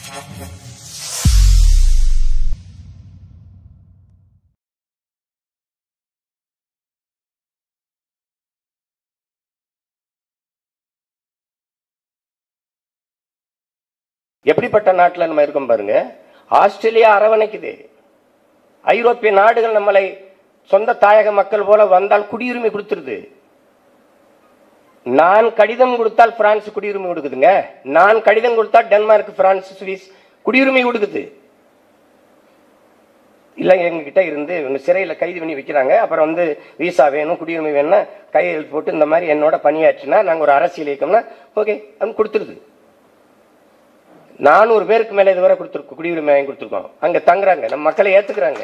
எப்படிப்பட்ட நாட்டில் நம்ம இருக்கோம் பாருங்க ஆஸ்திரேலியா அரவணைக்குது ஐரோப்பிய நாடுகள் நம்மளை சொந்த தாயக மக்கள் போல வந்தால் குடியுரிமை கொடுத்துருது நான் கடிதம் கொடுத்தால் பிரான்ஸ் குடியுரிமை கொடுக்குதுங்க நான் கடிதம் கொடுத்தால் டென்மார்க் பிரான்ஸ் சுவிஸ் குடியுரிமை கொடுக்குது இல்லை எங்ககிட்ட இருந்து இவங்க சிறையில் கைது பண்ணி வைக்கிறாங்க அப்புறம் வந்து விசா வேணும் குடியுரிமை வேணும்னா கையெழுத்து போட்டு இந்த மாதிரி என்னோட பணியாற்றினா நாங்கள் ஒரு அரசியல் இயக்கம்னா ஓகே அது கொடுத்துருது நானூறு பேருக்கு மேலே இதுவரை கொடுத்துருக்கோம் குடியுரிமை வாங்கி கொடுத்துருக்கோம் அங்கே தங்குறாங்க நம்ம மக்களை ஏற்றுக்கிறாங்க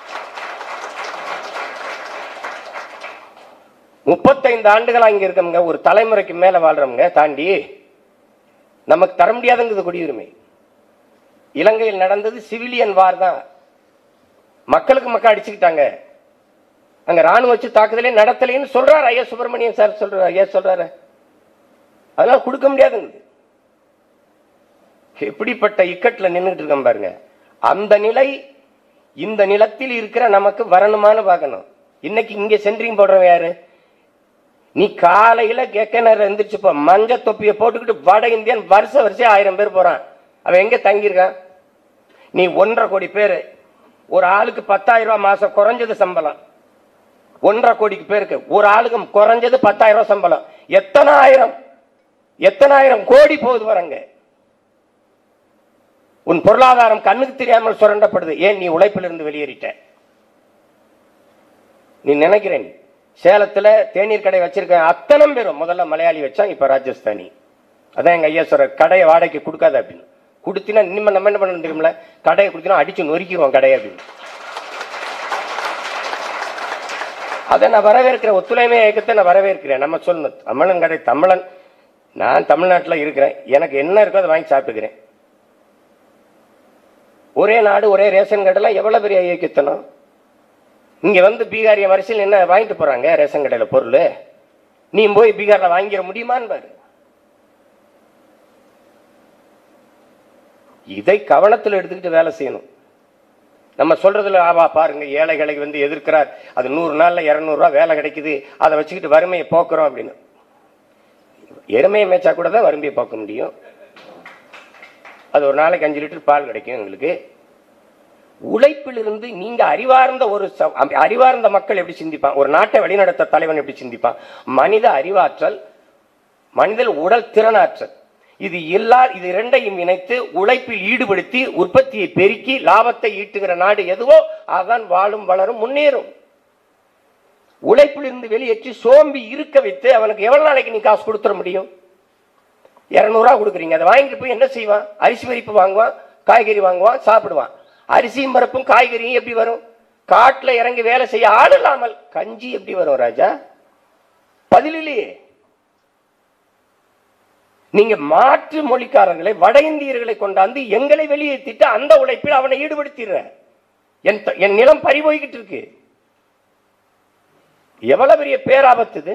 முப்பத்தைந்து ஆண்டுகளா இங்க இருக்கவங்க ஒரு தலைமுறைக்கு மேல வாழ்றவங்க தாண்டி நமக்கு தர முடியாதுங்கிறது குடியுரிமை இலங்கையில் நடந்தது சிவிலியன் வார் தான் மக்களுக்கு மக்கள் அடிச்சுக்கிட்டாங்க அங்க ராணுவ வச்சு தாக்குதலே நடத்தலைன்னு சொல்றாரு ஐயா சுப்பிரமணியன் சார் சொல்றாரு ஐயா சொல்றாரு அதனால கொடுக்க முடியாதுங்குது எப்படிப்பட்ட இக்கட்ல நின்றுட்டு இருக்கோம் பாருங்க அந்த நிலை இந்த நிலத்தில் இருக்கிற நமக்கு வரணுமான்னு பார்க்கணும் இன்னைக்கு இங்க சென்ட்ரிங் போடுறவன் யாரு நீ காலையில கெக்கனர் எந்திரிச்சுப்போ மஞ்ச தொப்பியை போட்டுக்கிட்டு வட இந்தியன் வருஷ வருஷம் ஆயிரம் பேர் போறான் அவன் எங்க தங்கியிருக்கான் நீ ஒன்றரை கோடி பேர் ஒரு ஆளுக்கு பத்தாயிரம் ரூபாய் மாசம் குறைஞ்சது சம்பளம் ஒன்றரை கோடிக்கு பேருக்கு ஒரு ஆளுக்கு குறைஞ்சது பத்தாயிரம் ரூபாய் சம்பளம் எத்தனை ஆயிரம் எத்தனை ஆயிரம் கோடி போகுது வரங்க உன் பொருளாதாரம் கண்ணுக்கு தெரியாமல் சுரண்டப்படுது ஏன் நீ உழைப்பிலிருந்து வெளியேறிட்ட நீ நினைக்கிறேன் சேலத்துல தேநீர் கடை வச்சிருக்க அத்தனை பேரும் முதல்ல மலையாளி வச்சான் இப்ப ராஜஸ்தானி அதான் எங்க ஐயா சொல்ற கடையை வாடகைக்கு கொடுக்காத அப்படின்னு கொடுத்தினா இனிமே நம்ம என்ன பண்ணணும் தெரியுமில கடையை கொடுத்தினா அடிச்சு நொறுக்கிடுவோம் கடையை அப்படின்னு அதை நான் வரவேற்கிறேன் ஒத்துழைமை இயக்கத்தை நான் வரவேற்கிறேன் நம்ம சொல்லணும் தமிழன் கடை தமிழன் நான் தமிழ்நாட்டில் இருக்கிறேன் எனக்கு என்ன இருக்கோ அதை வாங்கி சாப்பிட்டுக்கிறேன் ஒரே நாடு ஒரே ரேஷன் கடைலாம் எவ்வளவு பெரிய இயக்கத்தனம் இங்க வந்து பீகாரிய வரிசையில் என்ன வாங்கிட்டு போறாங்க ரேஷன் கடையில பொருள் நீ போய் பீகார்ல வாங்கிட முடியுமான்னு பாரு இதை கவனத்தில் எடுத்துக்கிட்டு வேலை செய்யணும் நம்ம சொல்றதுல ஆவா பாருங்க ஏழைகளை வந்து எதிர்க்கிறார் அது நூறு நாள்ல இருநூறுவா வேலை கிடைக்குது அதை வச்சுக்கிட்டு வறுமையை போக்குறோம் அப்படின்னு எருமையை மேய்ச்சா கூட தான் வறுமையை போக்க முடியும் அது ஒரு நாளைக்கு அஞ்சு லிட்டர் பால் கிடைக்கும் எங்களுக்கு உழைப்பிலிருந்து நீங்க அறிவார்ந்த ஒரு ச- அம்- அறிவார்ந்த மக்கள் எப்படி சிந்திப்பான் ஒரு நாட்டை வழிநடத்த தலைவன் எப்படி சிந்திப்பான் மனித அறிவாற்றல் மனித உடல் திறனாற்றல் இது எல்லா இது இரண்டையும் இணைத்து உழைப்பில் ஈடுபடுத்தி உற்பத்தியை பெருக்கி லாபத்தை ஈட்டுகிற நாடு எதுவோ அதான் வாழும் வளரும் முன்னேறும் உழைப்பிலிருந்து வெளியேற்றி சோம்பி இருக்க வைத்து அவனுக்கு எவ்வளவு நாளைக்கு நீ காசு கொடுத்துட முடியும் இரநூறுவா கொடுக்குறீங்க அதை வாங்கிட்டு போய் என்ன செய்வான் அரிசி பருப்பு வாங்குவான் காய்கறி வாங்குவான் சாப்பிடுவான் அரிசியும் பருப்பும் காய்கறியும் எப்படி வரும் காட்டுல இறங்கி வேலை செய்ய ஆள் இல்லாமல் கஞ்சி எப்படி வரும் ராஜா பதில் இல்லையே நீங்க மாற்று மொழிக்காரர்களை வட இந்தியர்களை கொண்டாந்து எங்களை வெளியேற்றிட்டு அந்த உழைப்பில் அவனை ஈடுபடுத்திடுற என் த- என் நிலம் பறிபோய்கிட்டு இருக்கு எவ்வளவு பெரிய பேராபத்து இது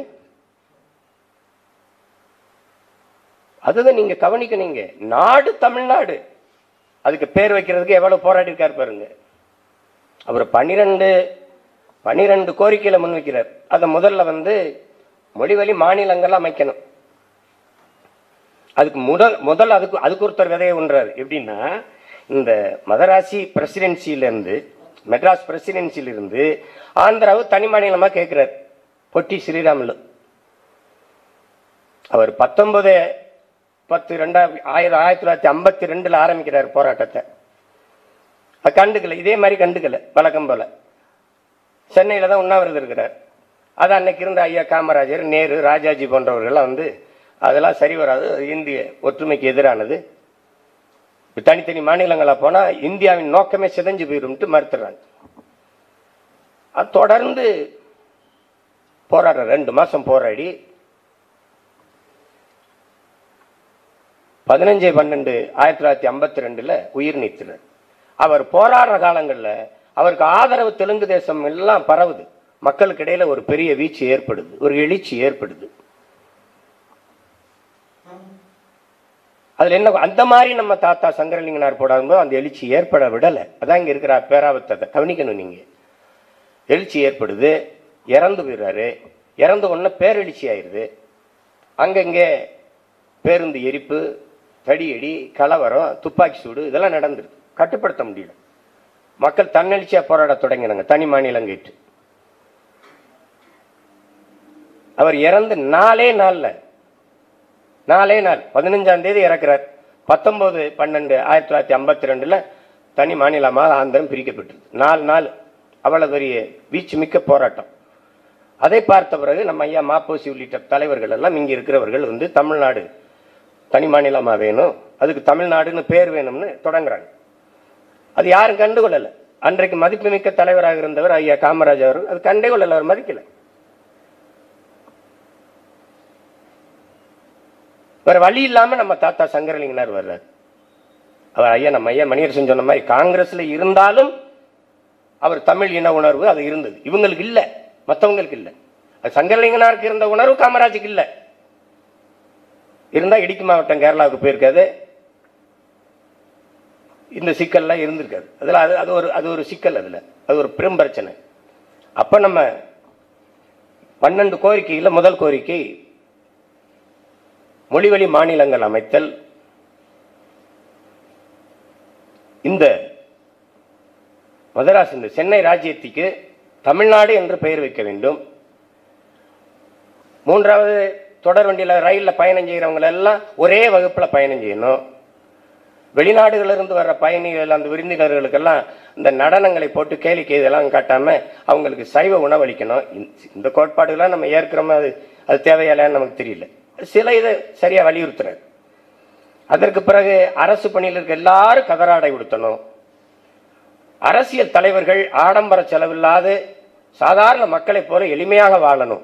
அதுதான் நீங்க கவனிக்கணுங்க நாடு தமிழ்நாடு அதுக்கு பேர் வைக்கிறதுக்கு எவ்வளவு போராடி இருக்காரு பாருங்க அவர் பன்னிரெண்டு பன்னிரெண்டு கோரிக்கையில முன்வைக்கிறார் அதை முதல்ல வந்து மொழிவழி மாநிலங்கள் அமைக்கணும் அதுக்கு முதல் முதல் அதுக்கு அதுக்கு ஒருத்தர் விதைய ஒன்றார் எப்படின்னா இந்த மதராசி பிரசிடென்சியில இருந்து மெட்ராஸ் பிரசிடென்சியில இருந்து ஆந்திராவு தனி மாநிலமா கேட்கிறார் பொட்டி ஸ்ரீராமுலு அவர் பத்தொன்பது பத்து ரெண்டாயிரம் ஆயிரம் ஆயிரத்தி தொள்ளாயிரத்தி ஐம்பத்தி ரெண்டுல ஆரம்பிக்கிறார் போராட்டத்தை அது கண்டுக்கல இதே மாதிரி கண்டுக்கல வழக்கம் போல சென்னையில தான் உண்ணாவிரதம் இருக்கிறார் அது அன்னைக்கு இருந்த ஐயா காமராஜர் நேரு ராஜாஜி போன்றவர்கள்லாம் வந்து அதெல்லாம் சரி வராது அது இந்திய ஒற்றுமைக்கு எதிரானது இப்ப தனித்தனி மாநிலங்களா போனா இந்தியாவின் நோக்கமே சிதைஞ்சு போயிடும்ட்டு மறுத்துறாங்க அது தொடர்ந்து போராடுற ரெண்டு மாசம் போராடி பதினஞ்சு பன்னெண்டு ஆயிரத்தி தொள்ளாயிரத்தி ஐம்பத்தி ரெண்டுல உயிர் நீத்தினார் அவர் போராடுற காலங்களில் அவருக்கு ஆதரவு தெலுங்கு தேசம் எல்லாம் பரவுது மக்களுக்கு இடையில ஒரு பெரிய வீச்சு ஏற்படுது ஒரு எழுச்சி ஏற்படுது அதுல என்ன அந்த மாதிரி நம்ம தாத்தா சங்கரலிங்கனார் போடாதும்போது அந்த எழுச்சி ஏற்பட விடலை அதான் இங்க இருக்கிற பேராபத்தை கவனிக்கணும் நீங்க எழுச்சி ஏற்படுது இறந்து போயிடுறாரு இறந்த உடனே பேரெழுச்சி ஆயிடுது அங்கங்கே பேருந்து எரிப்பு தடியடி கலவரம் துப்பாக்கி சூடு இதெல்லாம் நடந்துருது கட்டுப்படுத்த முடியல மக்கள் தன்னெழுச்சியா போராட தொடங்கினாங்க தனி மாநிலம் கேட்டு அவர் இறந்து நாலே நாள்ல நாலே நாள் பதினஞ்சாம் தேதி இறக்குறார் பத்தொன்பது பன்னெண்டு ஆயிரத்தி தொள்ளாயிரத்தி ஐம்பத்தி ரெண்டுல தனி மாநிலமாக ஆந்திரம் பிரிக்கப்பட்டது நாலு நாள் அவ்வளவு பெரிய வீச்சு மிக்க போராட்டம் அதை பார்த்த பிறகு நம்ம ஐயா மாப்போசி உள்ளிட்ட தலைவர்கள் எல்லாம் இங்க இருக்கிறவர்கள் வந்து தமிழ்நாடு தனி மாநிலமா வேணும் அதுக்கு தமிழ்நாடுன்னு பேர் வேணும்னு தொடங்குறாங்க அது யாரும் கண்டுகொள்ளல அன்றைக்கு மதிப்புமிக்க தலைவராக இருந்தவர் ஐயா காமராஜ் அவர் அது கண்டே கொள்ளல அவர் மதிக்கல வேற வழி இல்லாம நம்ம தாத்தா சங்கரலிங்கனார் வர்றார் அவர் ஐயா நம்ம ஐயா மணியரசன் சொன்ன மாதிரி காங்கிரஸ்ல இருந்தாலும் அவர் தமிழ் இன உணர்வு அது இருந்தது இவங்களுக்கு இல்ல மற்றவங்களுக்கு இல்ல அது சங்கரலிங்கனாருக்கு இருந்த உணர்வு காமராஜுக்கு இல்ல இருந்தா இடுக்கி மாவட்டம் கேரளாவுக்கு போயிருக்காது இந்த சிக்கல்லாம் இருந்திருக்காது அதில் அது அது ஒரு அது ஒரு சிக்கல் அதில் அது ஒரு பெரும் பிரச்சனை அப்போ நம்ம பன்னெண்டு கோரிக்கையில் முதல் கோரிக்கை மொழிவழி மாநிலங்கள் அமைத்தல் இந்த மதராஸ் இந்த சென்னை ராஜ்யத்துக்கு தமிழ்நாடு என்று பெயர் வைக்க வேண்டும் மூன்றாவது தொடர் வண்டியில் ரயிலில் பயணம் செய்கிறவங்க எல்லாம் ஒரே வகுப்பில் பயணம் செய்யணும் வெளிநாடுகளிலிருந்து வர்ற பயணிகள் அந்த விருந்தினர்களுக்கெல்லாம் இந்த நடனங்களை போட்டு கேளிக்கை இதெல்லாம் காட்டாம அவங்களுக்கு சைவ உணவளிக்கணும் இந்த- இந்த கோட்பாடுகள்லாம் நம்ம ஏற்கிறோமா அது அது தேவையில்லைன்னு நமக்கு தெரியல சில இதை சரியா வலியுறுத்துறாரு அதற்கு பிறகு அரசு பணியில் இருக்க எல்லாரும் கதராடை உடுத்தணும் அரசியல் தலைவர்கள் ஆடம்பர செலவில்லாது சாதாரண மக்களைப் போல எளிமையாக வாழணும்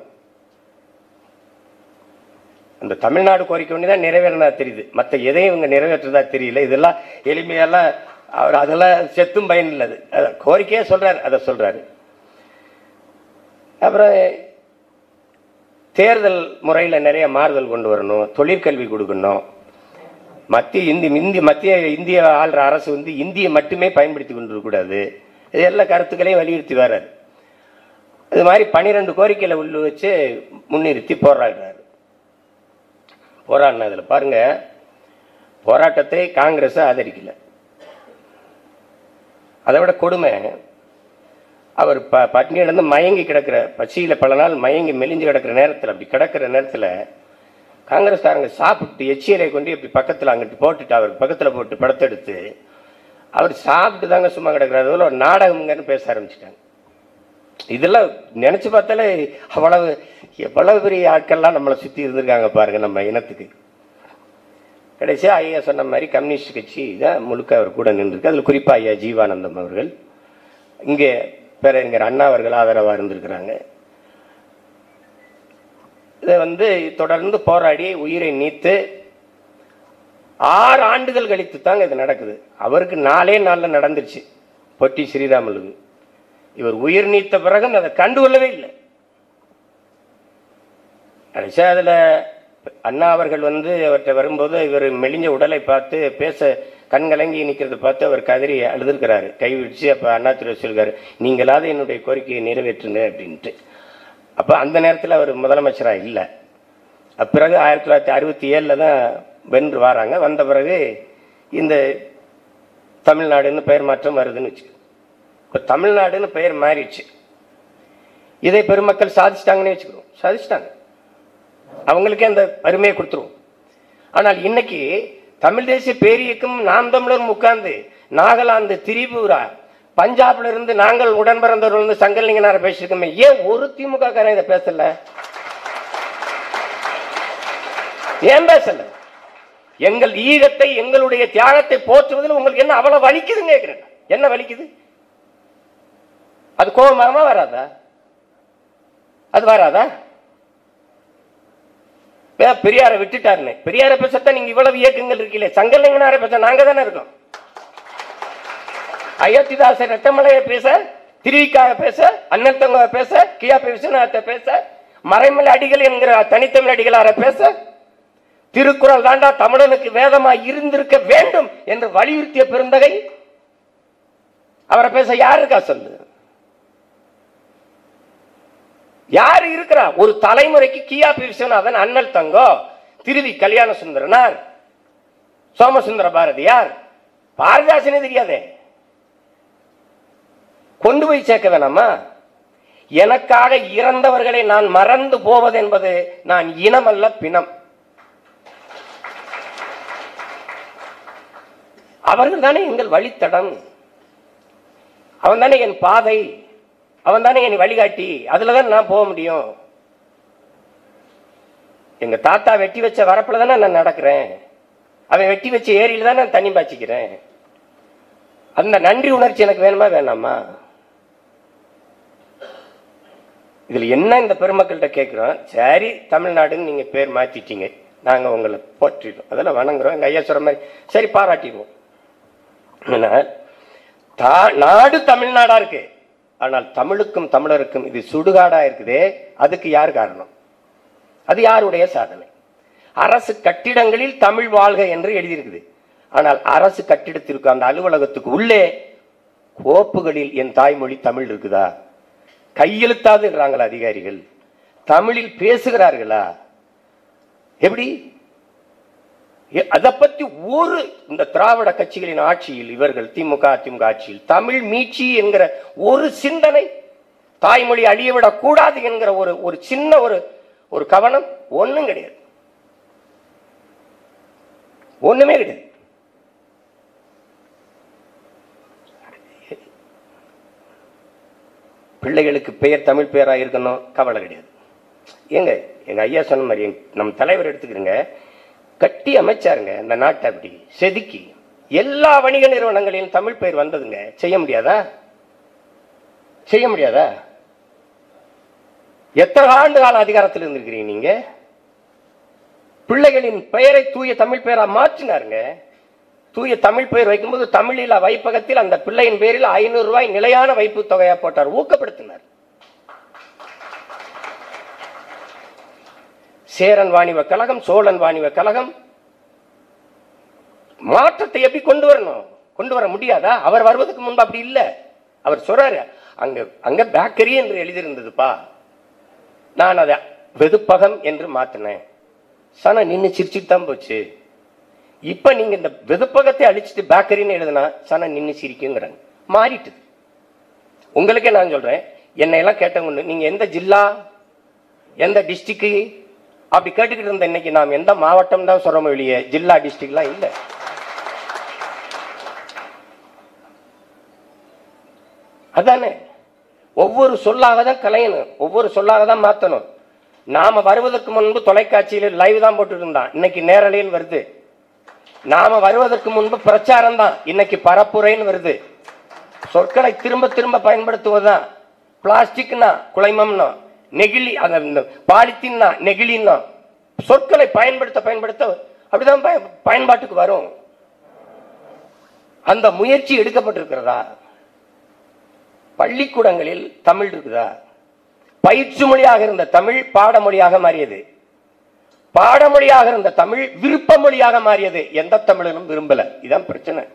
அந்த தமிழ்நாடு கோரிக்கை ஒன்று தான் நிறைவேறினா தெரியுது மற்ற எதையும் இவங்க நிறைவேற்றதா தெரியல இதெல்லாம் எளிமையெல்லாம் அவர் அதெல்லாம் செத்தும் பயன் இல்லது அத கோரிக்கையே சொல்றாரு அதை சொல்றாரு அப்புறம் தேர்தல் முறையில் நிறைய மாறுதல் கொண்டு வரணும் தொழிற்கல்வி கொடுக்கணும் மத்திய இந்தி இந்திய மத்திய இந்திய ஆள்ற அரசு வந்து இந்தியை மட்டுமே பயன்படுத்தி கொண்டு இருக்கக்கூடாது இது எல்லா கருத்துக்களையும் வலியுறுத்தி வர்றாரு இது மாதிரி பனிரெண்டு கோரிக்கையில உள்ள வச்சு முன்னிறுத்தி போராடுறாரு போராடினதுல பாருங்க போராட்டத்தை காங்கிரஸ் ஆதரிக்கல அதை விட கொடுமை அவர் ப பட்னி கிடந்து மயங்கி கிடக்கிற பசியில பல நாள் மயங்கி மெலிஞ்சு கிடக்கிற நேரத்தில் அப்படி கிடக்கிற நேரத்தில் காங்கிரஸ்காரங்க சாப்பிட்டு எச்சியரை கொண்டு இப்படி பக்கத்தில் அங்கிட்டு போட்டுட்டு அவர் பக்கத்தில் போட்டு படத்தெடுத்து அவர் சாப்பிட்டு தாங்க சும்மா கிடக்கிறாரு அதுல ஒரு நாடகம்ங்கன்னு பேச ஆரம்பிச்சிட்டாங்க இதெல்லாம் நினைச்சு பார்த்தாலே அவ்வளவு எவ்வளவு பெரிய ஆட்கள்லாம் நம்மளை சுத்தி இருந்திருக்காங்க பாருங்க நம்ம இனத்துக்கு கடைசியா ஐயா சொன்ன மாதிரி கம்யூனிஸ்ட் கட்சி தான் முழுக்க அவர் கூட நின்றுருக்கு அதில் குறிப்பா ஐயா ஜீவானந்தம் அவர்கள் இங்கே பேரறிஞர் அண்ணா அவர்கள் ஆதரவாக இருந்திருக்கிறாங்க இதை வந்து தொடர்ந்து போராடி உயிரை நீத்து ஆறு ஆண்டுகள் கழித்து தாங்க இது நடக்குது அவருக்கு நாலே நாளில் நடந்துருச்சு பொட்டி ஸ்ரீராமலுக்கு இவர் உயிர் நீத்த பிறகு அதை கண்டுகொள்ளவே இல்லை கடைசியா அதில் அண்ணா அவர்கள் வந்து அவர்கிட்ட வரும்போது இவர் மெலிஞ்ச உடலை பார்த்து பேச கண் கலங்கி நிற்கிறத பார்த்து அவர் கதறி அழுதுருக்கிறாரு கை விடிச்சு அப்போ அண்ணா திரு சொல்கிறாரு நீங்களாவது என்னுடைய கோரிக்கையை நிறைவேற்றுங்க அப்படின்ட்டு அப்போ அந்த நேரத்தில் அவர் முதலமைச்சராக இல்லை பிறகு ஆயிரத்தி தொள்ளாயிரத்தி அறுபத்தி ஏழில் தான் வென்று வராங்க வந்த பிறகு இந்த தமிழ்நாடுன்னு பெயர் மாற்றம் வருதுன்னு வச்சு இப்போ தமிழ்நாடுன்னு பெயர் மாறிடுச்சு இதை பெருமக்கள் சாதிச்சிட்டாங்கன்னு வச்சுக்கிறோம் சாதிச்சிட்டாங்க அவங்களுக்கே அந்த அருமையை கொடுத்துருவோம் ஆனால் இன்னைக்கு தமிழ் தேசிய பேரியக்கம் நாம் தமிழரும் உட்கார்ந்து நாகாலாந்து திரிபுரா பஞ்சாப்ல இருந்து நாங்கள் உடன் பிறந்தவர்கள் வந்து சங்கலிங்கனார பேசியிருக்கோமே ஏன் ஒரு திமுக காரன் இதை பேசல ஏன் பேசல எங்கள் ஈகத்தை எங்களுடைய தியாகத்தை போற்றுவதில் உங்களுக்கு என்ன அவ்வளவு வலிக்குதுன்னு கேட்கிறேன் என்ன வலிக்குது அது கோபமாகமா வராதா அது வராதா ஏன் பெரியாரை விட்டுட்டாருன்னு பெரியாரை பேசத்தான் நீங்க இவ்வளவு இயக்கங்கள் இருக்கீங்களே சங்கலிங்கனாரை பேச நாங்க தானே இருக்கோம் அயோத்திதாசர் ரெட்டமலையை பேச திருவிக்காக பேச அண்ணல் தங்க பேச கியா விஸ்வநாத பேச மறைமலை அடிகள் என்கிற தனித்தமிழ் அடிகளார பேச திருக்குறள் தாண்டா தமிழனுக்கு வேதமாய் இருந்திருக்க வேண்டும் என்று வலியுறுத்திய பெருந்தகை அவரை பேச யாருக்கா சொல்லு யாரு இருக்கிறா ஒரு தலைமுறைக்கு கியா விஸ்வநாதன் அண்ணல் தங்கோ திருவி கல்யாண சுந்தரனார் சோமசுந்தர பாரதியார் பாரதிதாசனே தெரியாதே கொண்டு போய் சேர்க்க வேணாமா எனக்காக இறந்தவர்களை நான் மறந்து போவது என்பது நான் இனமல்ல பிணம் அவர்கள் தானே எங்கள் வழித்தடம் அவன் தானே என் பாதை அவன் தானே என் வழிகாட்டி அதுல தான் நான் போக முடியும் எங்க தாத்தா வெட்டி வச்ச வரப்புல தானே நான் நடக்கிறேன் அவன் வெட்டி வச்ச ஏரியில தான் நான் தண்ணி பாய்ச்சிக்கிறேன் அந்த நன்றி உணர்ச்சி எனக்கு வேணுமா வேணாமா இதுல என்ன இந்த பெருமக்கள்கிட்ட கேட்கிறோம் சரி தமிழ்நாடுன்னு நீங்க பேர் மாத்திட்டீங்க நாங்க உங்களை போற்றிடுவோம் அதெல்லாம் வணங்குறோம் எங்க ஐயா சொல்ற மாதிரி சரி பாராட்டிடுவோம் ஆனால் தா- நாடு தமிழ்நாடா இருக்கு ஆனால் தமிழுக்கும் தமிழருக்கும் இது சுடுகாடா இருக்குதே அதுக்கு யார் காரணம் அது யாருடைய சாதனை அரசு கட்டிடங்களில் தமிழ் வாழ்க என்று எழுதியிருக்குது ஆனால் அரசு கட்டிடத்திற்கு அந்த அலுவலகத்துக்கு உள்ளே கோப்புகளில் என் தாய்மொழி தமிழ் இருக்குதா கையெழுத்தாதுன்றாங்களா அதிகாரிகள் தமிழில் பேசுகிறார்களா எப்படி எ- அதை பத்தி ஒரு இந்த திராவிட கட்சிகளின் ஆட்சியில் இவர்கள் திமுக அதிமுக ஆட்சியில் தமிழ் மீட்சி என்கிற ஒரு சிந்தனை தாய்மொழி அழியவிடக் கூடாது என்கிற ஒரு ஒரு சின்ன ஒரு ஒரு கவனம் ஒண்ணும் கிடையாது ஒண்ணுமே கிடையாது பிள்ளைகளுக்கு பெயர் தமிழ் பெயரா இருக்கணும் கவலை கிடையாது ஏங்க எங்க ஐயா சொன்ன மாதிரி எங்க- நம்ம தலைவர் எடுத்துக்கிறங்க கட்டி அமைச்சாருங்க இந்த நாட்டை அப்படி செதுக்கி எல்லா வணிக நிறுவனங்களிலும் தமிழ் பெயர் வந்ததுங்க செய்ய முடியாதா செய்ய முடியாதா எத்தனை ஆண்டு கால அதிகாரத்தில் இருந்திருக்கிறீங்க நீங்க பிள்ளைகளின் பெயரை தூய தமிழ் பெயரா மாற்றினாருங்க தூய தமிழ் பெயர் வைக்கும்போது தமிழில் வைப்பகத்தில் அந்த பிள்ளையின் பேரில் ஐநூறு ரூபாய் நிலையான வைப்பு தொகையா போட்டார் ஊக்கப்படுத்தினார் சேரன் வாணிப கழகம் சோழன் வாணிப கழகம் மாற்றத்தை எப்படி கொண்டு வரணும் கொண்டு வர முடியாதா அவர் வருவதற்கு முன்பு அப்படி இல்ல அவர் சொல்றாரு அங்க அங்க பேக்கரி என்று எழுதியிருந்ததுப்பா நான் அதை வெதுப்பகம் என்று மாத்தினேன் சன நின்னு சிரிச்சுட்டு தான் போச்சு இப்ப நீங்க இந்த வெதுப்பகத்தை அழிச்சிட்டு பேக்கரின்னு எழுதுனா சன நின்னு சிரிக்குங்கிறாங்க மாறிட்டுது உங்களுக்கே நான் சொல்றேன் என்னை எல்லாம் கேட்டவங்க நீங்க எந்த ஜில்லா எந்த டிஸ்ட்ரிக்ட் அப்படி கேட்டுக்கிட்டு இருந்த இன்னைக்கு நாம் எந்த மாவட்டம் தான் சொல்றோம் வெளியே ஜில்லா டிஸ்ட்ரிக்ட்லாம் இல்ல அதானே ஒவ்வொரு சொல்லாக தான் கலையணும் ஒவ்வொரு சொல்லாக தான் மாத்தணும் நாம வருவதற்கு முன்பு தொலைக்காட்சியில் லைவ் தான் போட்டுட்டு இருந்தான் இன்னைக்கு நேரலையில் வருது நாம வருவதற்கு முன்பு பிரச்சாரம் தான் இன்னைக்கு பரப்புரைன்னு வருது சொற்களை திரும்ப திரும்ப பயன்படுத்துவதுதான் பிளாஸ்டிக்னா குலைமம்னா நெகிழி அந்த இந்த பாலித்தீன்னா நெகிழின்னா சொற்களை பயன்படுத்த பயன்படுத்த அப்படிதான் பய- பயன்பாட்டுக்கு வரும் அந்த முயற்சி எடுக்கப்பட்டிருக்கிறதா பள்ளிக்கூடங்களில் தமிழ் இருக்குதா பயிற்சி மொழியாக இருந்த தமிழ் பாடமொழியாக மாறியது பாடமொழியாக இருந்த தமிழ் விருப்ப மொழியாக மாறியது எந்த தமிழனும் விரும்பல இதான் பிரச்சனை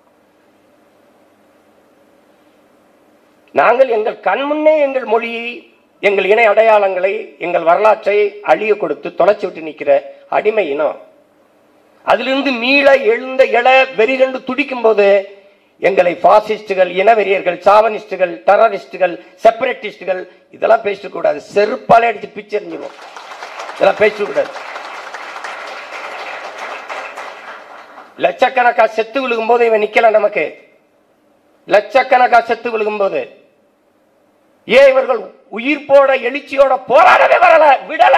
நாங்கள் எங்கள் கண்முன்னே எங்கள் மொழியை எங்கள் இணை அடையாளங்களை எங்கள் வரலாற்றை அழிய கொடுத்து தொலைச்சி விட்டு நிற்கிற அடிமை இனம் அதிலிருந்து மீள எழுந்த எழ வெறிகண்டு துடிக்கும் போது எங்களை பாசிஸ்டுகள் இனவெறியர்கள் சாவனிஸ்டுகள் டெரரிஸ்டுகள் செப்பரேட்டிஸ்டுகள் இதெல்லாம் பேசிட்டு கூடாது செருப்பாலே அடிச்சு பிச்சு எறிஞ்சிருவோம் இதெல்லாம் பேசிட்டு கூடாது லட்சக்கணக்கா செத்து விழுகும் போது இவன் நிக்கல நமக்கு லட்சக்கணக்கா செத்து விழுகும் போது ஏன் இவர்கள் உயிர் போட எழுச்சியோட போராடவே வரல விடல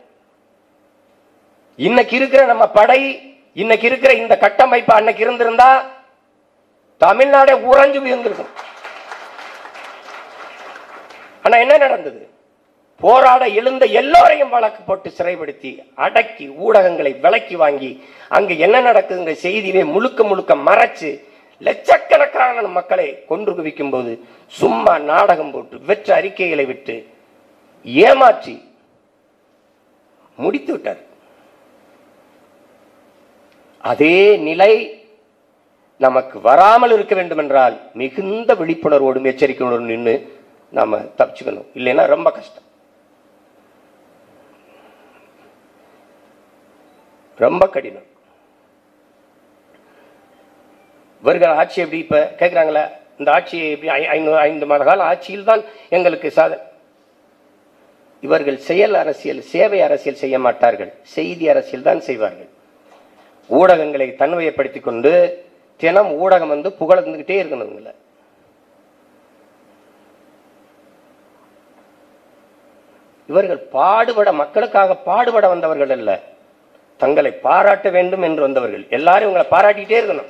இன்னைக்கு இருக்கிற நம்ம படை இன்னைக்கு இருக்கிற இந்த கட்டமைப்பு அன்னைக்கு இருந்திருந்தா தமிழ்நாடே உறைஞ்சு போயிருந்திருக்கும் ஆனா என்ன நடந்தது போராட எழுந்த எல்லோரையும் வழக்கு போட்டு சிறைப்படுத்தி அடக்கி ஊடகங்களை விலக்கி வாங்கி அங்க என்ன நடக்குதுங்க செய்தியை முழுக்க முழுக்க மறைச்சு லட்சக்கணக்கான மக்களை கொன்று குவிக்கும் போது சும்மா நாடகம் போட்டு வெற்ற அறிக்கைகளை விட்டு ஏமாற்றி முடித்து விட்டார் அதே நிலை நமக்கு வராமல் இருக்க வேண்டும் என்றால் மிகுந்த விழிப்புணர்வோடும் எச்சரிக்கையோடும் நின்று நாம தப்பிச்சுக்கணும் இல்லைன்னா ரொம்ப கஷ்டம் ரொம்ப கடினம் இவர்கள் ஆட்சி எப்படி இப்ப கேட்குறாங்களே இந்த ஆட்சி எப்படி ஐ- ஐநூறு ஐந்து மாத கால ஆட்சியில் தான் எங்களுக்கு சாத இவர்கள் செயல் அரசியல் சேவை அரசியல் செய்ய மாட்டார்கள் செய்தி அரசியல் தான் செய்வார்கள் ஊடகங்களை தன்மையப்படுத்திக் கொண்டு தினம் ஊடகம் வந்து புகழ்ந்துகிட்டே இருக்கணும் இவங்களை இவர்கள் பாடுபட மக்களுக்காக பாடுபட வந்தவர்கள் அல்ல தங்களை பாராட்ட வேண்டும் என்று வந்தவர்கள் எல்லாரும் இவங்களை பாராட்டிக்கிட்டே இருக்கணும்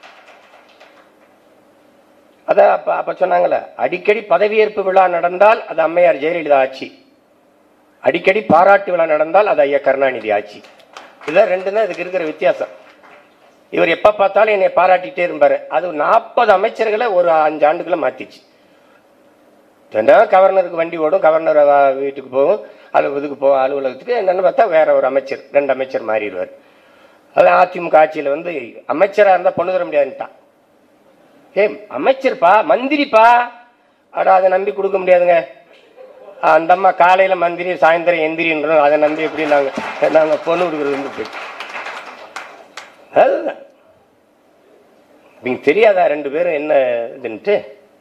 அதான் அப்ப அப்ப சொன்னாங்கல்ல அடிக்கடி பதவியேற்பு விழா நடந்தால் அது அம்மையார் ஜெயலலிதா ஆட்சி அடிக்கடி பாராட்டு விழா நடந்தால் அது ஐயா கருணாநிதி ஆட்சி இதான் ரெண்டு தான் இதுக்கு இருக்கிற வித்தியாசம் இவர் எப்ப பார்த்தாலும் என்னை பாராட்டிட்டே இருப்பாரு அது நாற்பது அமைச்சர்களை ஒரு அஞ்சு ஆண்டுக்குள்ள மாத்திச்சு தினம் கவர்னருக்கு வண்டி ஓடும் கவர்னர் வ- வீட்டுக்கு போகும் அலுவலகத்துக்கு இதுக்கு போகும் அலுவலகத்துக்கு என்னன்னு பார்த்தா வேற ஒரு அமைச்சர் ரெண்டு அமைச்சர் மாறிடுவார் அது அதிமுக ஆட்சியில் வந்து அமைச்சராக இருந்தால் பொண்ணு தர முடியாதுன்ட்டான் ஏ அமைச்சர்ப்பா மந்திரிப்பா அட அதை நம்பி கொடுக்க முடியாதுங்க அந்த அம்மா காலையில மந்திரி சாயந்தரம் எந்திரின்றோம் அதை நம்பி எப்படி நாங்க நாங்க பொண்ணு கொடுக்குறது போய் அதுதான் நீங்க தெரியாதா ரெண்டு பேரும் என்ன இதுன்ட்டு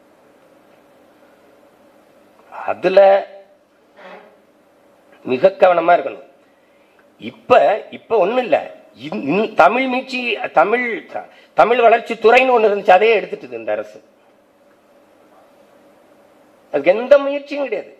அதுல மிக கவனமா இருக்கணும் இப்ப இப்ப ஒண்ணும் இல்ல இந்- இந்- தமிழ் மீட்சி தமிழ் தமிழ் வளர்ச்சி துறைன்னு ஒண்ணு இருந்துச்சு அதையே எடுத்துட்டு இந்த அரசு அதுக்கு எந்த முயற்சியும் கிடையாது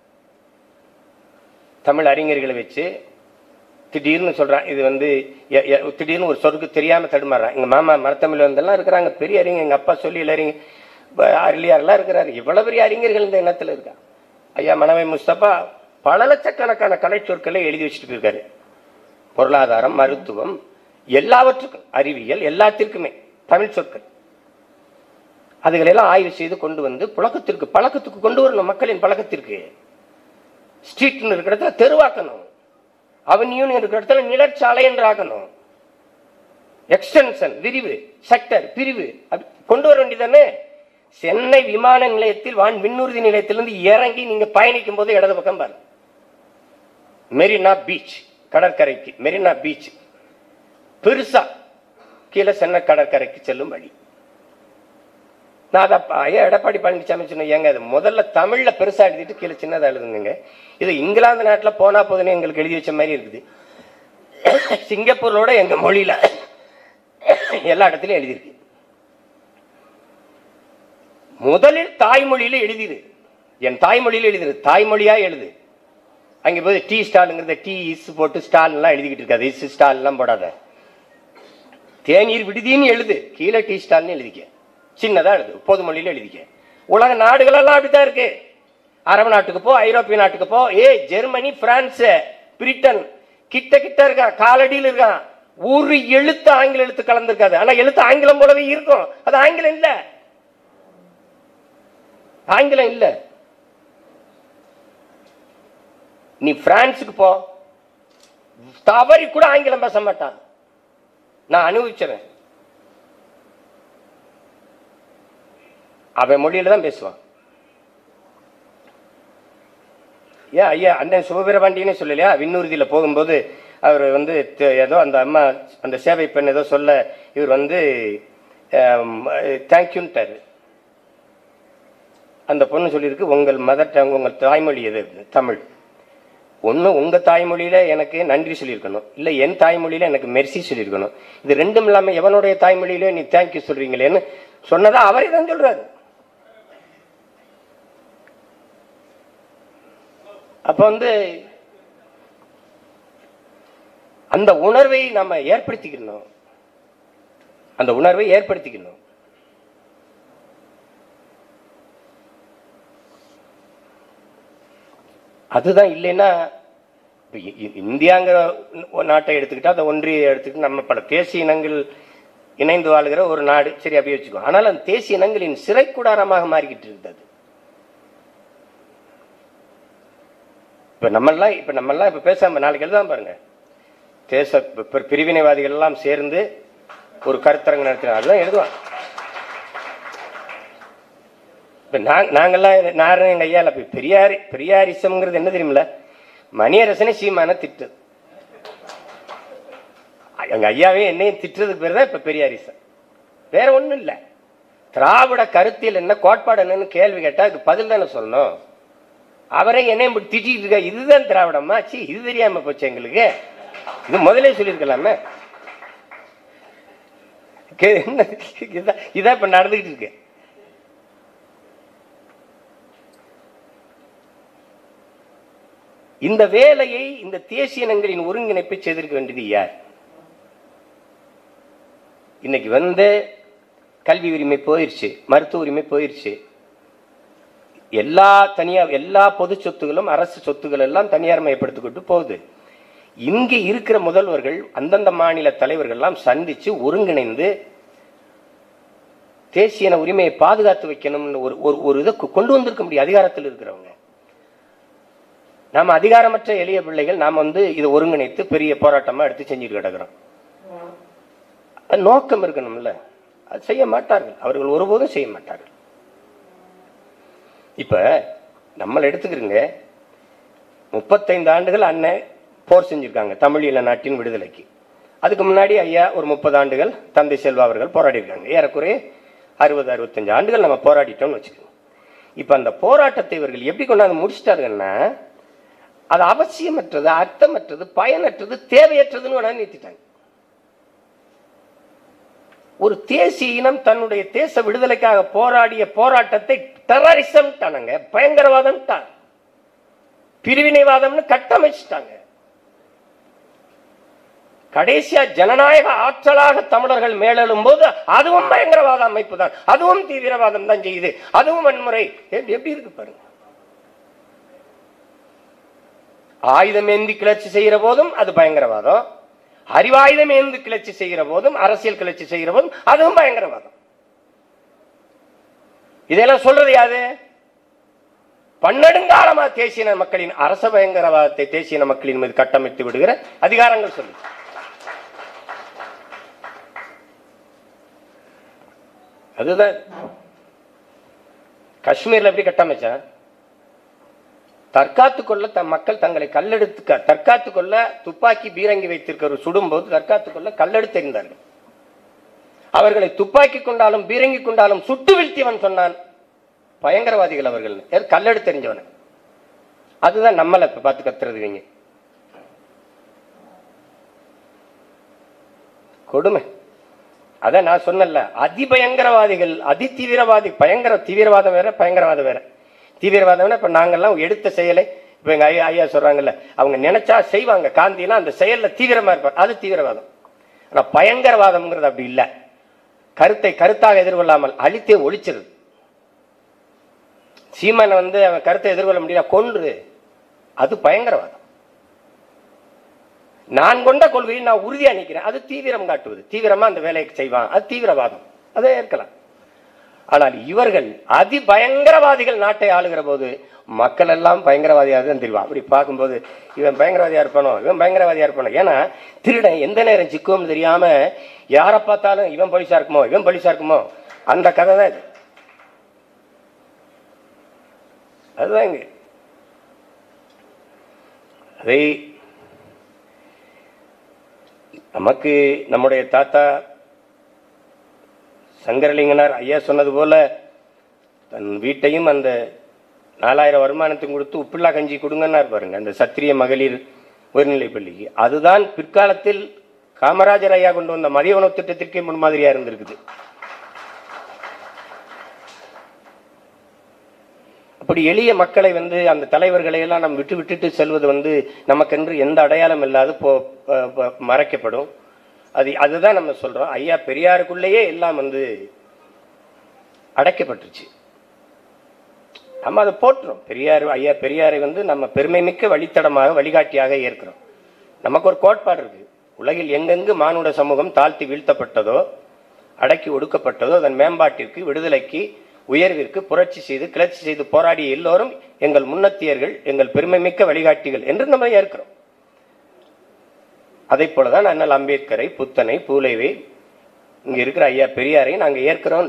தமிழ் அறிஞர்களை வச்சு திடீர்னு சொல்றான் இது வந்து எ- எ- திடீர்னு ஒரு சொருக்கு தெரியாம தடுமாறான் எங்க மாமா மரத்தமிழ் வந்தெல்லாம் இருக்கிறாங்க பெரிய அறிஞர் எங்க அப்பா சொல்லி அறிஞர் அருளியாரெல்லாம் இருக்கிறாரு இவ்வளவு பெரிய அறிஞர்கள் இந்த இனத்துல இருக்கா ஐயா மனவை முஸ்தபா பல லட்சக்கணக்கான கலை சொற்களை எழுதி வச்சுட்டு போயிருக்காரு பொருளாதாரம் மருத்துவம் எல்லாவற்றுக்கும் அறிவியல் எல்லாத்திற்குமே தமிழ் சொற்கள் அதுகளெல்லாம் ஆய்வு செய்து கொண்டு வந்து புழக்கத்திற்கு பழக்கத்துக்கு கொண்டு வரணும் மக்களின் பழக்கத்திற்கு ஸ்ட்ரீட்னு இருக்கிற இடத்துல தெருவாக்கணும் அவென்யூன்னு இருக்கிற இடத்துல நிழற்சாலை என்று ஆக்கணும் எக்ஸ்டென்ஷன் விரிவு செக்டர் பிரிவு அப்படி கொண்டு வர வேண்டியதானே சென்னை விமான நிலையத்தில் வான் விண்ணூர்தி நிலையத்திலிருந்து இறங்கி நீங்க பயணிக்கும் போது இடது பக்கம் பாருங்க மெரினா பீச் கடற்கரைக்கு மெரினா பீச் பெருசா கீழே சென்னை கடற்கரைக்கு செல்லும் வழி நான் அதை அப்ப ஐயா எடப்பாடி பழனிசாமி சொன்ன ஏங்க அது முதல்ல தமிழ்ல பெருசா எழுதிட்டு கீழே சின்னதா எழுதுங்க இது இங்கிலாந்து நாட்டுல போனா போதுன்னு எங்களுக்கு எழுதி வச்ச மாதிரி இருக்குது சிங்கப்பூரோட எங்க மொழியில எல்லா இடத்துலயும் எழுதியிருக்கு முதலில் தாய்மொழியில எழுதிரு என் தாய்மொழியில எழுதிரு தாய்மொழியா எழுது அங்க போய் டீ ஸ்டாலுங்கிறத டீ இஸ் போட்டு ஸ்டால்லாம் எழுதிக்கிட்டு இருக்காது இஸ் ஸ்டால்லாம் போடாத தேநீர் விடுதின்னு எழுது கீழே டீ ஸ்டால்னு எழுதிக்க சின்னதா எழுது பொது மொழியில எழுதிக்க உலக நாடுகளெல்லாம் அப்படித்தான் இருக்கு அரபு நாட்டுக்கு போ ஐரோப்பிய நாட்டுக்கு போ ஏ ஜெர்மனி பிரான்ஸ் பிரிட்டன் கிட்ட கிட்ட இருக்கான் காலடியில் இருக்கான் ஒரு எழுத்து ஆங்கில எழுத்து கலந்திருக்காது ஆனா எழுத்து ஆங்கிலம் போலவே இருக்கும் அது ஆங்கிலம் இல்ல ஆங்கிலம் இல்ல நீ பிரான்ஸுக்கு போ தவறி கூட ஆங்கிலம் பேச மாட்டான் நான் அனுபவிச்சவன் அவன் மொழியில தான் பேசுவான் ஏன் ஐயா அண்ணன் சிவபீரபாண்டியனே சொல்லலையா விண்ணூர்தியில போகும்போது அவர் வந்து த- ஏதோ அந்த அம்மா அந்த சேவை பெண் ஏதோ சொல்ல இவர் வந்து தேங்க்யூன்ட்டாரு அந்த பொண்ணு சொல்லியிருக்கு உங்கள் மதர் டங் உங்கள் தாய்மொழி எது தமிழ் ஒன்று உங்கள் தாய்மொழியில் எனக்கு நன்றி சொல்லியிருக்கணும் இல்லை என் தாய்மொழியில் எனக்கு மெர்சி சொல்லியிருக்கணும் இது ரெண்டும் இல்லாமல் எவனுடைய தாய்மொழியிலே நீ தேங்க்யூ சொல்றீங்களேன்னு சொன்னதா அவரே தான் சொல்றாரு அப்ப வந்து அந்த உணர்வை நம்ம ஏற்படுத்திக்கணும் அந்த உணர்வை ஏற்படுத்திக்கணும் அதுதான் இல்லைன்னா இப்ப இ- இ- இந்தியாங்கிற ஒரு நாட்டை எடுத்துக்கிட்டா அந்த ஒன்றிய எடுத்துக்கிட்டு நம்ம பல தேசிய இனங்கள் இணைந்து வாழுகிற ஒரு நாடு சரி அப்படியே வச்சுக்கோ ஆனால் அந்த தேசிய இனங்களின் சிறை கூடாரமாக மாறிக்கிட்டு இருந்தது இப்ப நம்மெல்லாம் இப்ப நம்மெல்லாம் இப்ப பேசாம நாளைக்கு எழுதாம பாருங்க தேச பி- பி- பிரிவினைவாதிகள் எல்லாம் சேர்ந்து ஒரு கருத்தரங்கு நடத்தினார் அதுதான் எழுதுவான் இப்ப நாங்க நாங்கெல்லாம் நாரும் எங்க ஐயா இப்ப பெரியாரி பெரியாரிசம்ங்கிறது என்ன தெரியுமில்ல மணியரசனை சீமான திட்டு எங்க ஐயாவே என்னையும் திட்டுறதுக்கு பேர் தான் இப்ப பெரியாரிசம் வேற ஒண்ணும் இல்ல திராவிட கருத்தியல் என்ன கோட்பாடு என்னன்னு கேள்வி கேட்டா அதுக்கு பதில் தானே சொல்லணும் அவரை என்னையும் இப்படி திட்டிட்டு இருக்கா இதுதான் திராவிடமா சி இது தெரியாம போச்சு எங்களுக்கு இது முதலே சொல்லியிருக்கலாமே கே- என்ன இதான் இதான் இப்ப நடந்துகிட்டு இருக்கு இந்த வேலையை இந்த தேசிய இனங்களின் ஒருங்கிணைப்பை செய்திருக்க வேண்டியது யார் இன்னைக்கு வந்து கல்வி உரிமை போயிருச்சு மருத்துவ உரிமை போயிருச்சு எல்லா தனியார் எல்லா பொது சொத்துகளும் அரசு சொத்துக்கள் எல்லாம் தனியார் மயப்படுத்திக்கிட்டு போகுது இங்கே இருக்கிற முதல்வர்கள் அந்தந்த மாநில தலைவர்கள் எல்லாம் சந்திச்சு ஒருங்கிணைந்து தேசிய இன உரிமையை பாதுகாத்து வைக்கணும்னு ஒரு ஒரு ஒரு இதை கொ- கொண்டு வந்திருக்க முடியும் அதிகாரத்தில் இருக்கிறவங்க நாம அதிகாரமற்ற எளிய பிள்ளைகள் நாம் வந்து இதை ஒருங்கிணைத்து பெரிய போராட்டமா எடுத்து செஞ்சுட்டு கிடக்கிறோம் அது நோக்கம் இருக்கணும்ல அது செய்ய மாட்டார்கள் அவர்கள் ஒருபோதும் செய்ய மாட்டார்கள் இப்ப நம்மளை எடுத்துக்கிறீங்க முப்பத்தைந்து ஆண்டுகள் அண்ணன் போர் செஞ்சிருக்காங்க தமிழ் ஈழ நாட்டின் விடுதலைக்கு அதுக்கு முன்னாடி ஐயா ஒரு முப்பது ஆண்டுகள் தந்தை செல்வா அவர்கள் போராடி இருக்காங்க ஏறக்குறைய அறுபது அறுபத்தஞ்சு ஆண்டுகள் நம்ம போராடிட்டோம்னு வச்சுக்கோங்க இப்ப அந்த போராட்டத்தை இவர்கள் எப்படி கொண்டாந்து முடிச்சிட்டாருங்கன்னா அது அவசியமற்றது அர்த்தமற்றது பயனற்றது தேவையற்றதுன்னு கொண்டாந்து நிறுத்திட்டாங்க ஒரு தேசிய இனம் தன்னுடைய தேச விடுதலைக்காக போராடிய போராட்டத்தை டெரரிசம் டானுங்க பயங்கரவாதம் டான் பிரிவினைவாதம்னு கட்டமைச்சிட்டாங்க கடைசியா ஜனநாயக ஆற்றலாக தமிழர்கள் மேலெழும் போது அதுவும் பயங்கரவாத அமைப்பு தான் அதுவும் தீவிரவாதம் தான் செய்யுது அதுவும் வன்முறை எப்படி எப்படி இருக்கு பாருங்க ஆயுதம் ஏந்தி கிளர்ச்சி செய்கிற போதும் அது பயங்கரவாதம் அறிவாயுதம் ஏந்து கிளர்ச்சி செய்கிற போதும் அரசியல் கிளர்ச்சி செய்கிற போதும் அதுவும் பயங்கரவாதம் இதெல்லாம் சொல்றது யாது பன்னெடுங்காலமா தேசிய இன மக்களின் அரச பயங்கரவாதத்தை தேசிய இன மக்களின் மீது கட்டமைத்து விடுகிற அதிகாரங்கள் சொல்லு அதுதான் காஷ்மீர்ல எப்படி கட்டமைச்சான் தற்காத்து கொள்ள தம் மக்கள் தங்களை கல்லெடுத்து க- தற்காத்து கொள்ள துப்பாக்கி பீரங்கி வைத்திருக்கிற சுடும்போது தற்காத்து கொள்ள கல்லெடுத்து எறிந்தார்கள் அவர்களை துப்பாக்கி கொண்டாலும் பீரங்கி கொண்டாலும் சுட்டு வீழ்த்தியவன் சொன்னான் பயங்கரவாதிகள் அவர்கள் யார் கல்லெடுத்து தெரிஞ்சவன அதுதான் நம்மளை இப்ப பார்த்து கத்துறது இவங்க கொடுமை அதான் நான் சொன்னல அதிபயங்கரவாதிகள் அதி தீவிரவாதி பயங்கர தீவிரவாதம் வேற பயங்கரவாதம் வேற தீவிரவாதம்னா இப்ப நாங்கெல்லாம் எடுத்த செயலை இப்ப எங்க ஐயா ஐயா சொல்றாங்கல்ல அவங்க நினைச்சா செய்வாங்க காந்தினா அந்த செயல்ல தீவிரமா இருப்பார் அது தீவிரவாதம் ஆனா பயங்கரவாதம்ங்கிறது அப்படி இல்ல கருத்தை கருத்தாக எதிர்கொள்ளாமல் அழித்தே ஒழிச்சிருது சீமானை வந்து அவன் கருத்தை எதிர்கொள்ள முடியல கொன்று அது பயங்கரவாதம் நான் கொண்ட கொள்கையை நான் உறுதியா நிற்கிறேன் அது தீவிரம் காட்டுவது தீவிரமா அந்த வேலையை செய்வான் அது தீவிரவாதம் அதை ஏற்கலாம் ஆனால் இவர்கள் அதி பயங்கரவாதிகள் நாட்டை ஆளுகிற போது மக்கள் எல்லாம் பயங்கரவாதியாக தான் தெரியும் அப்படி பார்க்கும்போது இவன் பயங்கரவாதியா இருப்பானோ இவன் பயங்கரவாதியா இருப்பானோ ஏன்னா திருடன் எந்த நேரம் சிக்குவோம்னு தெரியாம யாரை பார்த்தாலும் இவன் போலீஸா இருக்குமோ இவன் போலீஸா இருக்குமோ அந்த கதை தான் இது அதுதான் இங்க அதை நமக்கு நம்முடைய தாத்தா சங்கரலிங்கனார் ஐயா சொன்னது போல தன் வீட்டையும் அந்த நாலாயிரம் வருமானத்தையும் கொடுத்து உப்பில்லா கஞ்சி கொடுங்கன்னார் பாருங்க அந்த சத்திரிய மகளிர் உயர்நிலைப் பள்ளிக்கு அதுதான் பிற்காலத்தில் காமராஜர் ஐயா கொண்டு வந்த மதிய உணவு திட்டத்திற்கே முன்மாதிரியா இருந்திருக்குது அப்படி எளிய மக்களை வந்து அந்த தலைவர்களை எல்லாம் நம்ம விட்டு விட்டுட்டு செல்வது வந்து நமக்கென்று எந்த அடையாளம் இல்லாது போ ப- ப- மறைக்கப்படும் அது அதுதான் நம்ம சொல்றோம் ஐயா பெரியாருக்குள்ளேயே எல்லாம் வந்து அடைக்கப்பட்டுருச்சு நம்ம அதை போட்டுறோம் பெரியார் ஐயா பெரியாரை வந்து நம்ம பெருமைமிக்க வழித்தடமாக வழிகாட்டியாக ஏற்கிறோம் நமக்கு ஒரு கோட்பாடு இருக்கு உலகில் எங்கெங்கு மானுட சமூகம் தாழ்த்தி வீழ்த்தப்பட்டதோ அடக்கி ஒடுக்கப்பட்டதோ அதன் மேம்பாட்டிற்கு விடுதலைக்கு உயர்விற்கு புரட்சி செய்து கிளர்ச்சி செய்து போராடிய எல்லோரும் எங்கள் முன்னத்தியர்கள் எங்கள் பெருமைமிக்க வழிகாட்டிகள் என்று நம்ம ஏற்கிறோம் அதை போலதான் அண்ணல் அம்பேத்கரை புத்தனை பூலேவை இங்க இருக்கிற ஐயா பெரியாரையும் நாங்க ஏற்கிறோம்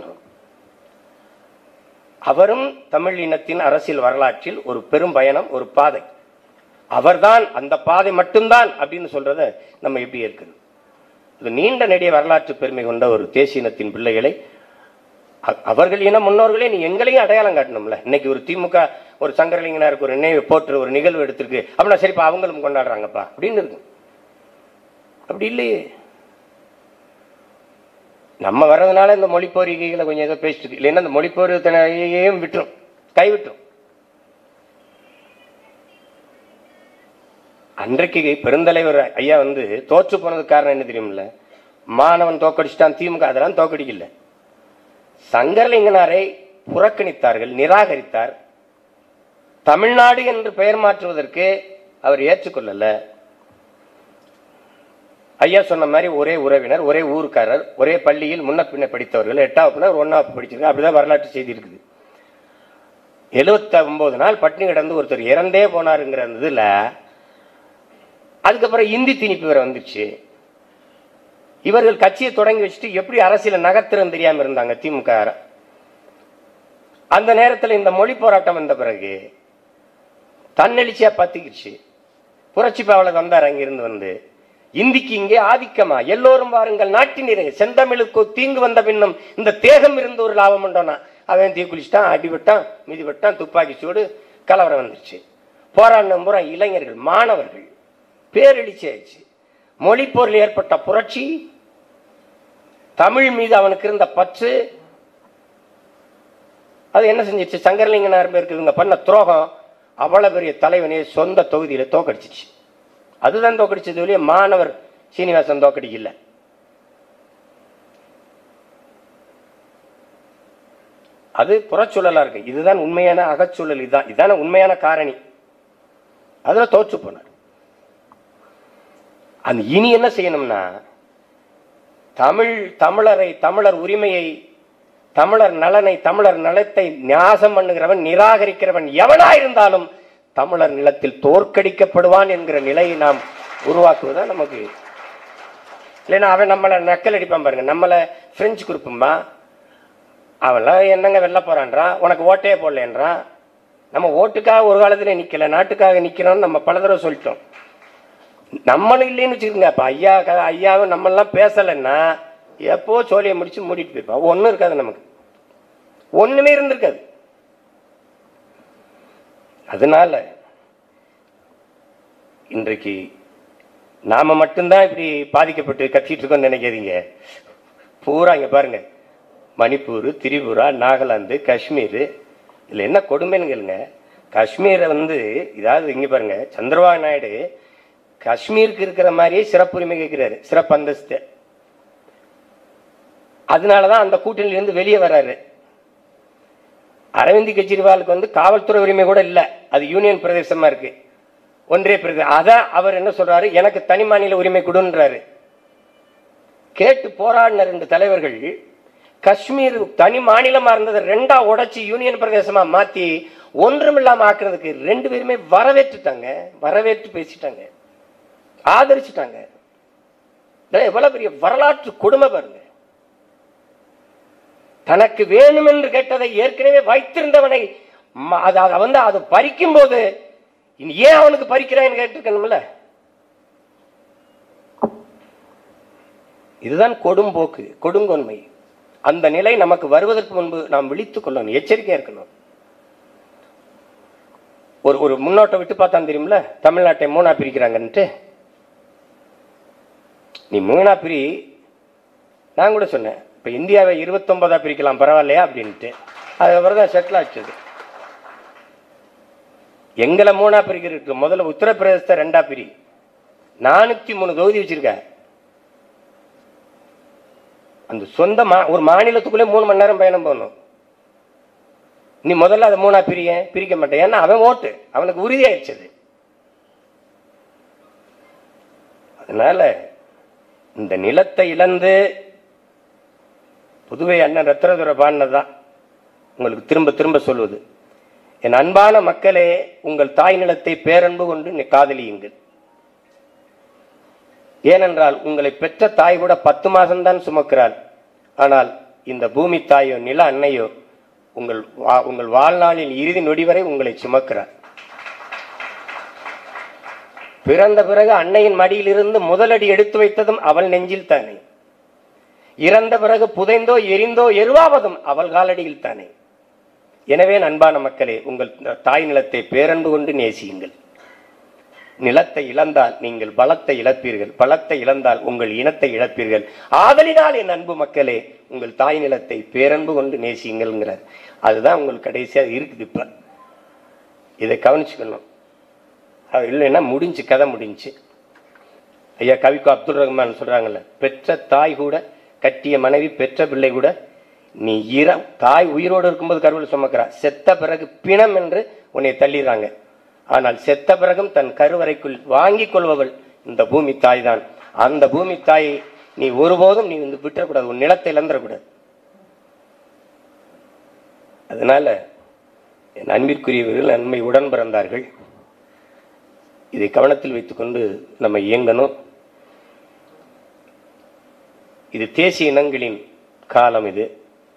அவரும் தமிழ் இனத்தின் அரசியல் வரலாற்றில் ஒரு பெரும் பயணம் ஒரு பாதை அவர்தான் அந்த பாதை மட்டும்தான் அப்படின்னு சொல்றத நம்ம எப்படி ஏற்கிறது இது நீண்ட நெடிய வரலாற்று பெருமை கொண்ட ஒரு தேசிய இனத்தின் பிள்ளைகளை அ- அவர்கள் இன முன்னோர்களே நீ எங்களையும் அடையாளம் காட்டணும்ல இன்னைக்கு ஒரு திமுக ஒரு சங்கரலிங்கனாருக்கு ஒரு நினைவு போற்று ஒரு நிகழ்வு எடுத்திருக்கு அப்படின்னா சரிப்பா அவங்களும் கொண்டாடுறாங்கப்பா அப்படின்னு இருக்கு அப்படி இல்லையே நம்ம வர்றதுனால இந்த மொழி போரிக்கைகளை கொஞ்சம் ஏதோ பேசிட்டு இருக்கு. இல்லைன்னா இந்த மொழி போரையும் விட்டுரும் கைவிட்டுரும் அன்றைக்கு பெருந்தலைவர் ஐயா வந்து தோற்று போனதுக்கு காரணம் என்ன தெரியுமில்ல மாணவன் தோக்கடிச்சிட்டான் திமுக அதெல்லாம் தோக்கடிக்கல சங்கரலிங்கனாரை புறக்கணித்தார்கள் நிராகரித்தார் தமிழ்நாடு என்று பெயர் மாற்றுவதற்கு அவர் ஏற்றுக்கொள்ளல ஐயா சொன்ன மாதிரி ஒரே உறவினர் ஒரே ஊருக்காரர் ஒரே பள்ளியில் முன்ன பின்ன படித்தவர்கள் எட்டாவது பின்ன ஒன்னாவது படிச்சிருக்காங்க அப்படிதான் வரலாற்று செய்தி இருக்குது எழுபத்தி ஒன்பது நாள் பட்டினி கிடந்து ஒருத்தர் இறந்தே போனாருங்கிற அந்த இதுல அதுக்கப்புறம் இந்தி திணிப்பு வேற வந்துருச்சு இவர்கள் கட்சியை தொடங்கி வச்சுட்டு எப்படி அரசியல நகர்த்துறன்னு தெரியாம இருந்தாங்க திமுக அந்த நேரத்தில் இந்த மொழி போராட்டம் வந்த பிறகு தன்னெழுச்சியா பத்திக்கிடுச்சு புரட்சி பாவலர் வந்தார் அங்கிருந்து வந்து இந்திக்கு இங்கே ஆதிக்கமா எல்லோரும் வாருங்கள் நாட்டினரே செந்தமிழுக்கு தீங்கு வந்த பின்னும் இந்த தேகம் இருந்து ஒரு லாபம் உண்டோனா அவன் தீ குளிச்சிட்டான் அடிபட்டான் மிதிபட்டான் துப்பாக்கி சூடு கலவரம் வந்துருச்சு போராடின பூரா இளைஞர்கள் மாணவர்கள் பேரெழுச்சி ஆயிடுச்சு மொழிப்போரில் ஏற்பட்ட புரட்சி தமிழ் மீது அவனுக்கு இருந்த பற்று அது என்ன செஞ்சிச்சு சங்கரலிங்கனார் பேருக்கு இவங்க பண்ண துரோகம் அவ்வளவு பெரிய தலைவனையே சொந்த தொகுதியில தோக்கடிச்சிச்சு அதுதான் தோக்கடிச்சது வெளியே மாணவர் சீனிவாசன் தோக்கடிக்கல அது புறச்சூழலா இருக்கு இதுதான் உண்மையான அகச்சூழல் இதுதான் இதான உண்மையான காரணி அதுல தோற்று போனார் அந்த இனி என்ன செய்யணும்னா தமிழ் தமிழரை தமிழர் உரிமையை தமிழர் நலனை தமிழர் நலத்தை நியாசம் பண்ணுகிறவன் நிராகரிக்கிறவன் எவனாயிருந்தாலும் தமிழர் நிலத்தில் தோற்கடிக்கப்படுவான் என்கிற நிலையை நாம் உருவாக்குவதுதான் நமக்கு இல்லைன்னா அவன் நம்மளை நக்கல் அடிப்பான் பாருங்க நம்மளை பிரெஞ்சு குரூப்பும்பா அவன்லாம் என்னங்க வெளில போறான்றான் உனக்கு ஓட்டே போடலன்றான் நம்ம ஓட்டுக்காக ஒரு காலத்துல நிக்கல நாட்டுக்காக நிக்கிறோம்னு நம்ம பல தடவை சொல்லிட்டோம் நம்மளும் இல்லைன்னு வச்சுக்கோங்க அப்ப ஐயா க- ஐயாவும் நம்மளாம் பேசலைன்னா எப்போ சோழியை முடிச்சு மூடிட்டு போயிருப்பா ஒன்றும் இருக்காது நமக்கு ஒண்ணுமே இருந்திருக்காது அதனால இன்றைக்கு நாம மட்டும்தான் இப்படி பாதிக்கப்பட்டு கத்திட்டு இருக்கோம்னு நினைக்காதீங்க பூரா இங்க பாருங்க மணிப்பூர் திரிபுரா நாகாலாந்து காஷ்மீர் இதுல என்ன கொடுமைன்னு கேளுங்க காஷ்மீரை வந்து இதாவது இங்க பாருங்க சந்திரபாபு நாயுடு காஷ்மீருக்கு இருக்கிற மாதிரியே சிறப்புரிமை கேட்கிறாரு சிறப்பு அந்தஸ்து அதனாலதான் அந்த கூட்டணியிலிருந்து வெளியே வராரு அரவிந்த் கெஜ்ரிவாலுக்கு வந்து காவல்துறை உரிமை கூட இல்ல அது யூனியன் பிரதேசமா இருக்கு ஒன்றிய பிரதேசம் அத அவர் என்ன சொல்றாரு எனக்கு தனி மாநில உரிமை கொடுன்றாரு கேட்டு போராடின ரெண்டு தலைவர்கள் காஷ்மீர் தனி மாநிலமா இருந்ததை ரெண்டா உடைச்சு யூனியன் பிரதேசமா மாத்தி ஒன்றுமில்லாம ஆக்குறதுக்கு ரெண்டு பேருமே வரவேற்றுட்டாங்க வரவேற்று பேசிட்டாங்க ஆதரிச்சுட்டாங்க இதெல்லாம் எவ்வளவு பெரிய வரலாற்று கொடுமை பாருங்க தனக்கு வேணும் என்று கேட்டதை ஏற்கனவே வைத்திருந்தவனை ம- அது அதை வந்து அது பறிக்கும் போது இனி ஏன் அவனுக்கு பறிக்கிறான்னு கேட்டிருக்கணும்ல இதுதான் கொடும்போக்கு கொடுங்கொன்மை அந்த நிலை நமக்கு வருவதற்கு முன்பு நாம் விழித்துக் கொள்ளணும் எச்சரிக்கையா இருக்கணும் ஒரு ஒரு முன்னோட்டம் விட்டு பார்த்தா தெரியுமில்ல தமிழ்நாட்டை மூணா பிரிக்கிறாங்கன்ட்டு நீ மூணா பிரி நான் கூட சொன்னேன் இப்போ இந்தியாவை இருபத்தொன்பதா பிரிக்கலாம் பரவாயில்லையா அப்படின்ட்டு அதுக்கப்புறம் தான் செட்டில் ஆச்சுது எங்களை மூணா பிரிக்கிறதுக்கு முதல்ல உத்தரப்பிரதேசத்தை ரெண்டா பிரி நானூத்தி மூணு தொகுதி வச்சிருக்க அந்த சொந்த மா ஒரு மாநிலத்துக்குள்ளே மூணு மணி நேரம் பயணம் போகணும் நீ முதல்ல அதை மூணா பிரிய பிரிக்க மாட்டேன் ஏன்னா அவன் ஓட்டு அவனுக்கு உறுதியாயிடுச்சு அது அதனால இந்த நிலத்தை இழந்து புதுவை அண்ணன் ரத்னதுரை பாடினதுதான் உங்களுக்கு திரும்ப திரும்ப சொல்வது என் அன்பான மக்களே உங்கள் தாய் நிலத்தை பேரன்பு கொண்டு நி- காதலியுங்கள் ஏனென்றால் உங்களை பெற்ற தாய் கூட பத்து மாசம்தான் சுமக்கிறாள் ஆனால் இந்த பூமி தாயோ நில அன்னையோ உங்கள் வா- உங்கள் வாழ்நாளின் இறுதி நொடி வரை உங்களை சுமக்கிறார் பிறந்த பிறகு அன்னையின் மடியிலிருந்து முதலடி எடுத்து வைத்ததும் அவள் நெஞ்சில் தானே இறந்த பிறகு புதைந்தோ எரிந்தோ எருவாவதும் அவள் காலடியில் தானே எனவே அன்பான மக்களே உங்கள் தாய் நிலத்தை பேரன்பு கொண்டு நேசியுங்கள் நிலத்தை இழந்தால் நீங்கள் பலத்தை இழப்பீர்கள் பலத்தை இழந்தால் உங்கள் இனத்தை இழப்பீர்கள் ஆதலினால் என் அன்பு மக்களே உங்கள் தாய் நிலத்தை பேரன்பு கொண்டு நேசியுங்கள்ங்கிறார் அதுதான் உங்களுக்கு கடைசியா இருக்குது இப்ப இதை கவனிச்சுக்கணும் அது இல்லைன்னா முடிஞ்சு கதை முடிஞ்சு ஐயா கவிக்கோ அப்துல் ரஹ்மான் சொல்றாங்கல்ல பெற்ற தாய் கூட கட்டிய மனைவி பெற்ற பிள்ளை கூட நீ இர தாய் உயிரோடு இருக்கும்போது கருவில் சுமக்கிறா செத்த பிறகு பிணம் என்று உன்னை தள்ளிடுறாங்க ஆனால் செத்த பிறகும் தன் கருவறைக்குள் வாங்கிக் கொள்பவள் இந்த பூமி தாய் தான் அந்த பூமி தாயை நீ ஒருபோதும் நீ வந்து விட்டுறக்கூடாது உன் நிலத்தை இழந்துடக்கூடாது அதனால என் அன்பிற்குரியவர்கள் நன்மை உடன் பிறந்தார்கள் இதை கவனத்தில் வைத்துக்கொண்டு நம்ம இயங்கணும் இது தேசிய இனங்களின் காலம் இது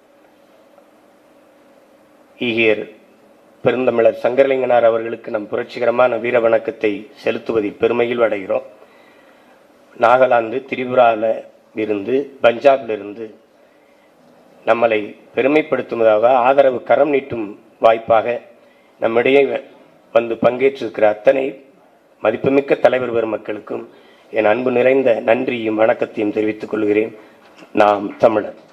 ஈகியர் பெருந்தமிழர் சங்கரலிங்கனார் அவர்களுக்கு நம் புரட்சிகரமான வீர வணக்கத்தை செலுத்துவதில் பெருமையில் அடைகிறோம் நாகாலாந்து திரிபுராவில் இருந்து பஞ்சாப்ல இருந்து நம்மளை பெருமைப்படுத்துவதாக ஆதரவு கரம் நீட்டும் வாய்ப்பாக நம்மிடையே வந்து பங்கேற்றிருக்கிற அத்தனை மதிப்புமிக்க தலைவர் பெருமக்களுக்கும் என் அன்பு நிறைந்த நன்றியும் வணக்கத்தையும் தெரிவித்துக் கொள்கிறேன் நாம் தமிழர்